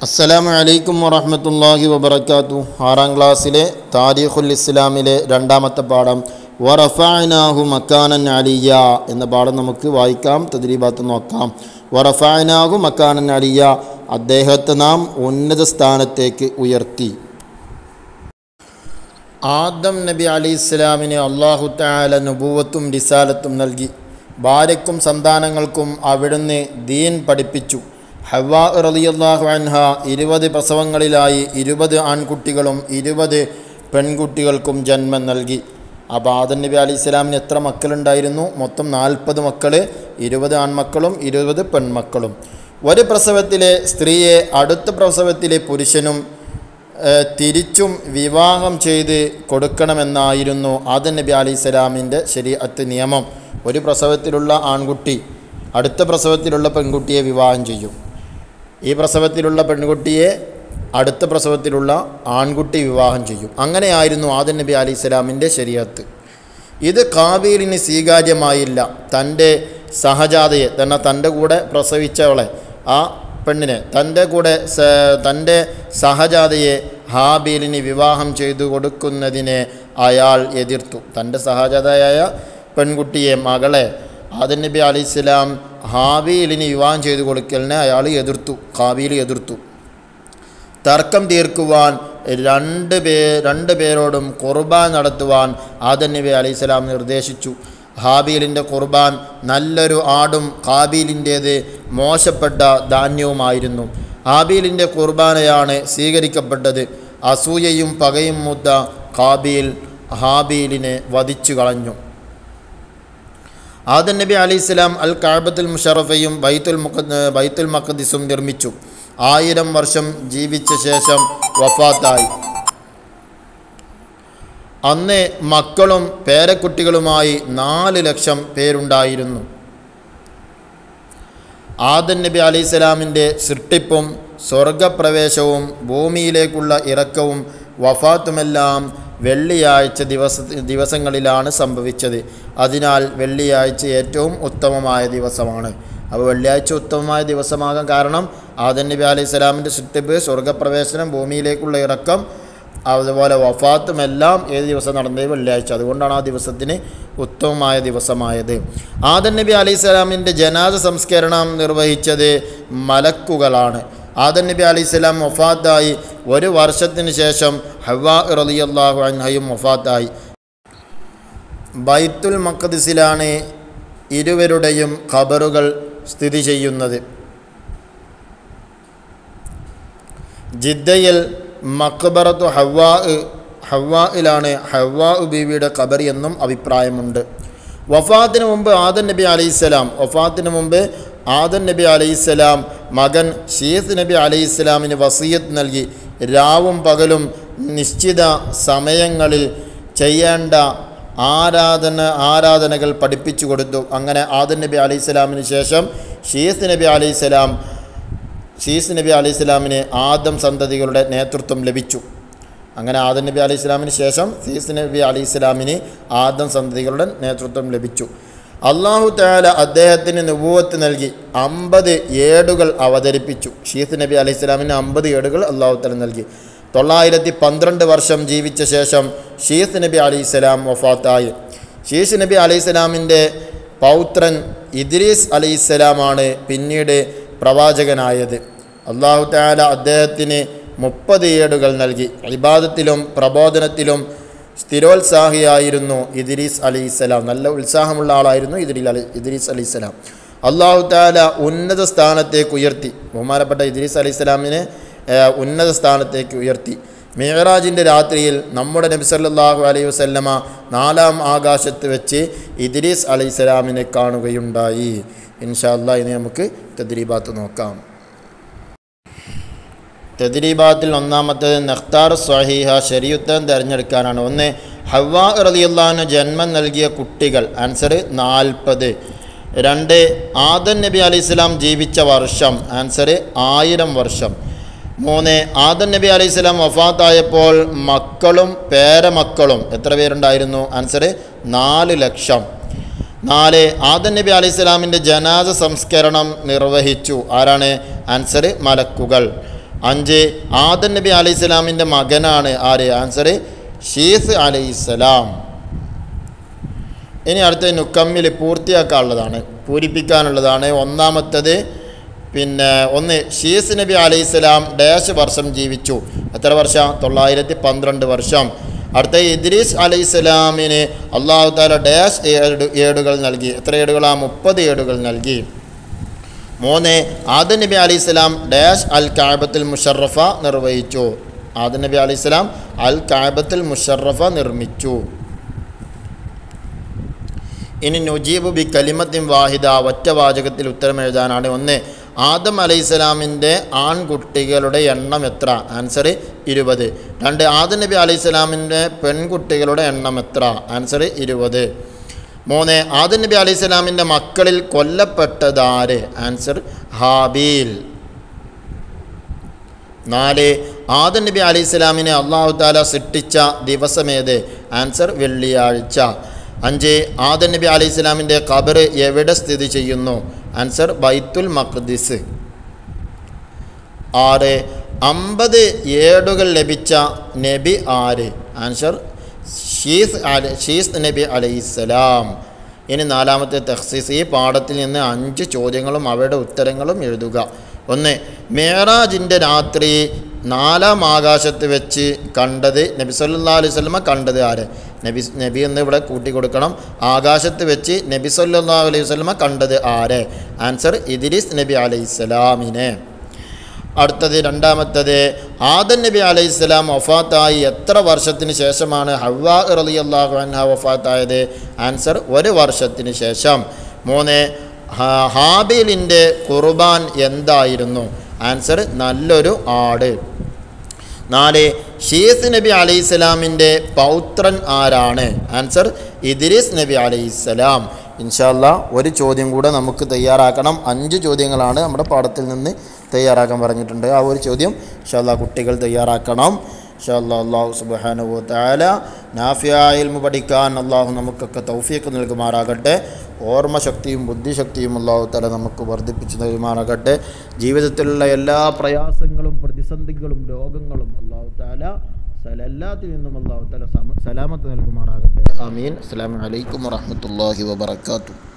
അസ്സലാമു അലൈക്കും വറഹ്മത്തുള്ളാഹി വബറകാതു ആറാം ക്ലാസ്സിലെ താരീഖുൽ ഇസ്ലാമിലെ രണ്ടാമത്തെ പാഠം വറഫഅനാഹു മക്കാനൻ അലിയ എന്ന പാഠം നമുക്ക് വായിക്കാം തദ്രീബാത്ത് നോക്കാം വറഫഅനാഹു മക്കാനൻ അലിയ അദ്ദേഹത്തെ നാം ഉന്നത സ്ഥാനത്തേക്ക് ഉയർത്തി ആദം നബി അലി ഇസ്ലാമിന് അള്ളാഹു താല നുബൂവത്തും റിസാലത്തും നൽകി ഭാര്യയ്ക്കും സന്താനങ്ങൾക്കും അവിടുന്ന് ദീൻ പഠിപ്പിച്ചു ഹവ്വാ റളിയല്ലാഹു അൻഹ ഇരുപത് പ്രസവങ്ങളിലായി ഇരുപത് ആൺകുട്ടികളും ഇരുപത് പെൺകുട്ടികൾക്കും ജന്മം നൽകി അപ്പോൾ ആദം നബി അലി ഇസ്ലാമിന് എത്ര മക്കളുണ്ടായിരുന്നു മൊത്തം നാൽപ്പത് മക്കൾ ഇരുപത് ആൺമക്കളും ഇരുപത് പെൺമക്കളും ഒരു പ്രസവത്തിലെ സ്ത്രീയെ അടുത്ത പ്രസവത്തിലെ പുരുഷനും ഏഹ് തിരിച്ചും വിവാഹം ചെയ്ത് കൊടുക്കണമെന്നായിരുന്നു ആദം നബി അലൈഹി സ്വലാമിൻ്റെ ശരീഅത്ത് നിയമം ഒരു പ്രസവത്തിലുള്ള ആൺകുട്ടി അടുത്ത പ്രസവത്തിലുള്ള പെൺകുട്ടിയെ വിവാഹം ചെയ്യും ഈ പ്രസവത്തിലുള്ള പെൺകുട്ടിയെ അടുത്ത പ്രസവത്തിലുള്ള ആൺകുട്ടി വിവാഹം ചെയ്യും അങ്ങനെയായിരുന്നു ആദം നബി അലൈഹി സ്വലാമിൻ്റെ ശരീഅത്ത് ഇത് കാബീലിന് സ്വീകാര്യമായില്ല തൻ്റെ സഹജാതയെ തന്നെ തൻ്റെ കൂടെ പ്രസവിച്ചവളെ ആ പെണ്ണിനെ തൻ്റെ കൂടെ സ- തൻ്റെ സഹജാതയെ ഹാബീലിന് വിവാഹം ചെയ്തു കൊടുക്കുന്നതിനെ അയാൾ എതിർത്തു തൻ്റെ സഹജാതയായ പെൺകുട്ടിയെ മകളെ ആദൻ നബി അലൈഹി സ്വലാം ഹാബീലിന് വിവാഹം ചെയ്തു കൊടുക്കലിനെ അയാൾ എതിർത്തു ഹാബീൽ എതിർത്തു തർക്കം തീർക്കുവാൻ രണ്ട് പേ രണ്ട് പേരോടും കുർബാൻ നടത്തുവാൻ ആദൻ നബി അലൈഹി സ്വലാം നിർദ്ദേശിച്ചു ഹാബീലിൻ്റെ കുർബാൻ നല്ലൊരു ആടും ഹാബീലിൻ്റേത് മോശപ്പെട്ട ധാന്യവുമായിരുന്നു ഹാബീലിൻ്റെ കുർബാനയാണ് സ്വീകരിക്കപ്പെട്ടത് അസൂയയും പകയും മുദ്ദ ഹാബീൽ ഹാബീലിനെ വധിച്ചു കളഞ്ഞു ആദൻ നബി അലൈഹി സ്വലാം അൽ കാബത്തുൽ മുഷറഫയും ബൈത്തുൽ മുഖ ബൈത്തുൽ മഖദിസും നിർമ്മിച്ചു ആയിരം വർഷം ജീവിച്ച ശേഷം വഫാത്തായി അന്ന് മക്കളും പേരക്കുട്ടികളുമായി നാല് ലക്ഷം പേരുണ്ടായിരുന്നു ആദൻ നബി അലൈഹി സ്വലാമിൻ്റെ സൃഷ്ടിപ്പും സ്വർഗപ്രവേശവും ഭൂമിയിലേക്കുള്ള ഇറക്കവും വഫാത്തുമെല്ലാം വെള്ളിയാഴ്ച ദിവസ ദിവസങ്ങളിലാണ് സംഭവിച്ചത് അതിനാൽ വെള്ളിയാഴ്ച ഏറ്റവും ഉത്തമമായ ദിവസമാണ് അപ്പോൾ വെള്ളിയാഴ്ച ഉത്തമമായ ദിവസമാകാൻ കാരണം ആദൻ നബി അലൈഹി സ്വലാമിൻ്റെ സൃഷ്ടിപ്പ് സ്വർഗപ്രവേശനം ഭൂമിയിലേക്കുള്ള ഇറക്കം അതുപോലെ വഫാത്തും എല്ലാം ഏത് ദിവസം നടന്നത് വെള്ളിയാഴ്ച അതുകൊണ്ടാണ് ആ ദിവസത്തിന് ഉത്തമമായ ദിവസമായത് ആദൻ നബി അലൈഹി സ്വലാമിൻ്റെ ജനാദ സംസ്കരണം നിർവഹിച്ചത് മലക്കുകളാണ് ആദൻ നബി അലൈഹി സ്വലാം വഫാത്തായി ഒരു വർഷത്തിന് ശേഷം ഹവ്വാ റളിയല്ലാഹു അൻഹയും വഫാത്തായി ബൈത്തുൽ മഖദിസിലാണ് ഇരുവരുടെയും ഖബറുകൾ സ്ഥിതി ചെയ്യുന്നത് ജിദ്ദയിൽ മക്ബറത്തു ഹവ്വാ ഹവ്വായിലാണ് ഹവ്വാ ബീവിയുടെ ഖബർ എന്നും അഭിപ്രായമുണ്ട് വഫാത്തിന് മുമ്പ് ആദൻ നബി അലൈഹിസ്സലാം വഫാത്തിന് മുമ്പ് ആദൻ നബി അലൈഹിസ്സലാം മകൻ ഷീസ് നബി അലൈഹിസ്സലാമിന് വസീയത്ത് നൽകി രാവും പകലും നിശ്ചിത സമയങ്ങളിൽ ചെയ്യേണ്ട ആരാധന ആരാധനകൾ പഠിപ്പിച്ചു കൊടുത്തു അങ്ങനെ ആദൻ നബി അലൈഹിസ്സലാമിന് ശേഷം ഷീസ് നബി അലൈഹിസ്സലാം ഷീസ് നബി അലൈഹി സ്വലാമിന് ആദം സന്തതികളുടെ നേതൃത്വം ലഭിച്ചു അങ്ങനെ ആദം നബി അലൈഹി സ്വലാമിന് ശേഷം ഷീസ് നബി അലൈഹി സ്വലാമിന് ആദം സന്തതികളുടെ നേതൃത്വം ലഭിച്ചു അള്ളാഹു താല അദ്ദേഹത്തിന് നുപൂവത്ത് നൽകി അമ്പത് ഏടുകൾ അവതരിപ്പിച്ചു ഷീസ് നബി അലൈഹി സ്വലാമിന് അമ്പത് ഏടുകൾ അള്ളാഹു താല നൽകി തൊള്ളായിരത്തി പന്ത്രണ്ട് വർഷം ജീവിച്ച ശേഷം ഷീസ് നബി അലൈഹി സ്വലാം വഫാത്തായി ഷീസ് നബി അലൈഹി സ്വലാമിൻ്റെ പൗത്രൻ ഇദ്രീസ് അലൈഹി സ്വലാമാണ് പിന്നീട് പ്രവാചകനായത് അള്ളാഹു താല അദ്ദേഹത്തിന് മുപ്പത് ഏടുകൾ നൽകി ഇബാദത്തിലും പ്രബോധനത്തിലും സ്ഥിരോത്സാഹിയായിരുന്നു ഇദ്രീസ് അലിസ്സലാം നല്ല ഉത്സാഹമുള്ള ആളായിരുന്നു ഇദ്രീൽ അലി ഇദ്രീസ് അലിസ്സലാം അള്ളാഹു താല ഉന്നത സ്ഥാനത്തേക്ക് ഉയർത്തി ബഹുമാനപ്പെട്ട ഇദ്രീസ് അലിസ്സലാമിനെ ഉന്നത സ്ഥാനത്തേക്ക് ഉയർത്തി മിഹറാജിൻ്റെ രാത്രിയിൽ നമ്മുടെ നബി സല്ലല്ലാഹു അലൈഹി വസല്ലമ നാലാം ആകാശത്ത് വെച്ച് ഇദ്രീസ് അലൈഹിസ്സലാമിനെ കാണുകയുണ്ടായി ഇൻഷാ അല്ലാ ഇനി നമുക്ക് തദ്രീബാത്ത് നോക്കാം തദ്രീബാത്തിൽ ഒന്നാമത്തേത് നഖ്താർ സ്വഹീഹ ശരിയുത്തരം തിരഞ്ഞെടുക്കാനാണ് ഒന്ന് ഹവ്വാ റളിയല്ലാഹു ജന്മം നൽകിയ കുട്ടികൾ ആൻസർ നാൽപ്പത് രണ്ട് ആദൻ നബി അലൈഹി സ്വലാം ജീവിച്ച വർഷം ആൻസർ ആയിരം വർഷം മൂന്ന് ആദൻ നബി അലൈഹി സ്വലാം വഫാത്തായപ്പോൾ മക്കളും പേരമക്കളും എത്ര പേരുണ്ടായിരുന്നു ആൻസർ നാല് ലക്ഷം നാല് ആദൻ നബി അലൈഹി സ്വലാമിൻ്റെ ജനാസ സംസ്കരണം നിർവഹിച്ചു ആരാണ് ആൻസർ മലക്കുകൾ അഞ്ച് ആദൻ നബി അലൈഹി സ്വലാമിൻ്റെ മകനാണ് ആര് ആൻസർ ഷീസ് അലൈഹിസ്സലാം ഇനി അടുത്ത നുക്കമ്മിൽ പൂർത്തിയാക്കാനുള്ളതാണ് പൂരിപ്പിക്കാനുള്ളതാണ് ഒന്നാമത്തത് പിന്നെ ഒന്ന് ഷീസ് നബി അലൈഹിസ്സലാം ഡാഷ് വർഷം ജീവിച്ചു എത്ര വർഷം തൊള്ളായിരത്തി പന്ത്രണ്ട് വർഷം അടുത്ത ഇദ്രീസ് അലൈഹിസ്സലാമിന് അള്ളാഹു താല ഡാഷ് ഏട് ഏടുകൾ നൽകി എത്ര ഏടുകളാ മുപ്പത് ഏടുകൾ നൽകി മൂന്ന് ആദം നബി അലൈഹിസ്സലാം ഡാഷ് അൽ കാബത്തുൽ മുഷറഫ നിർവഹിച്ചു ആദം നബി അലൈഹിസ്സലാം അൽ കാബത്തുൽ മുഷറഫ നിർമ്മിച്ചു ഇനി നുജീബ് ബി കലിമത്തിൻ വാഹിദ ഒറ്റ വാചകത്തിൽ ഉത്തരം എഴുതാനാണ് ഒന്ന് ആദം അലൈഹിസ്സലാമിൻ്റെ ആൺകുട്ടികളുടെ എണ്ണം എത്ര ആൻസർ ഇരുപത് രണ്ട് ആദം നബി അലൈഹിസ്സലാമിൻ്റെ പെൺകുട്ടികളുടെ എണ്ണം എത്ര ആൻസർ ഇരുപത് മൂന്ന് ആദം നബി അലൈഹിസ്സലാമിൻ്റെ മക്കളിൽ കൊല്ലപ്പെട്ടതാര് ആൻസർ ഹാബീൽ നാല് ആദം നബി അലൈഹി സ്വലാമിനെ അള്ളാഹു താല സൃഷ്ടിച്ച ദിവസമേത് ആൻസർ വെള്ളിയാഴ്ച അഞ്ച് ആദം നബി അലൈഹി സ്വലാമിൻ്റെ ഖബർ എവിടെ സ്ഥിതി ചെയ്യുന്നു ആൻസർ ബൈത്തുൽ മഖ്ദിസ് ആറ് അമ്പത് ഏടുകൾ ലഭിച്ച നബി ആര് ആൻസർ ഷീസ് അല ഷീസ് നബി അലൈഹിസ്സലാം ഇനി നാലാമത്തെ തഖ്സീസ് ഈ പാഠത്തിൽ നിന്ന് അഞ്ച് ചോദ്യങ്ങളും അവയുടെ ഉത്തരങ്ങളും എഴുതുക ഒന്ന് മേറാജിൻ്റെ രാത്രി നാലാം ആകാശത്ത് വെച്ച് കണ്ടത് നബി സല്ലാ അലൈഹി സ്വലമ കണ്ടത് ആര് നബി നബി എന്ന് ഇവിടെ കൂട്ടിക്കൊടുക്കണം ആകാശത്ത് വെച്ച് നബി സല്ലാ അലൈഹി സ്വലമ കണ്ടത് ആര് ആൻസർ ഇദ്രീസ് നബി അലൈഹിസ്സലാമിനെ അടുത്തത് രണ്ടാമത്തത് ആദൻ നബി അലൈഹി സ്വലാം വഫാത്തായി എത്ര വർഷത്തിന് ശേഷമാണ് ഹവ്വാ റലി അള്ളാഹു അൻഹ വഫാത്തായത് ആൻസർ ഒരു വർഷത്തിന് ശേഷം മൂന്ന് ഹാ- ഹാബീലിൻ്റെ കുർബാൻ എന്തായിരുന്നു ആൻസർ നല്ലൊരു ആട് നാല് ഷീസ് നബി അലൈഹി സ്വലാമിൻ്റെ പൗത്രൻ ആരാണ് ആൻസർ ഇദ്രീസ് നബി അലൈഹി സ്വലാം ഇൻഷാല്ല ഒരു ചോദ്യം കൂടെ നമുക്ക് തയ്യാറാക്കണം അഞ്ച് ചോദ്യങ്ങളാണ് നമ്മുടെ പാഠത്തിൽ നിന്ന് തയ്യാറാക്കാൻ പറഞ്ഞിട്ടുണ്ട് ആ ഒരു ചോദ്യം ഇൻഷാല്ല കുട്ടികൾ തയ്യാറാക്കണം ഇൻഷാല്ല അള്ളാഹു സുബാനുവ താല നാഫിയായിൽമു പഠിക്കാൻ അള്ളാഹു നമുക്കൊക്കെ തൗഫീക്ക് നൽകുമാറാകട്ടെ ഓർമ്മശക്തിയും ബുദ്ധിശക്തിയും അള്ളാഹു താല നമുക്ക് വർദ്ധിപ്പിച്ചു നൽകുമാറാകട്ടെ ജീവിതത്തിലുള്ള എല്ലാ പ്രയാസങ്ങളും പ്രതിസന്ധികളും രോഗങ്ങളും അള്ളാഹു താല സല- എല്ലാത്തിൽ നിന്നും അള്ളാഹു താല സമ- സലാമത്ത് നൽകുമാറാകട്ടെ ആമീൻ അസ്സലാമു അലൈക്കും വറഹ്മത്തുള്ളാഹി വബറകാതുഹു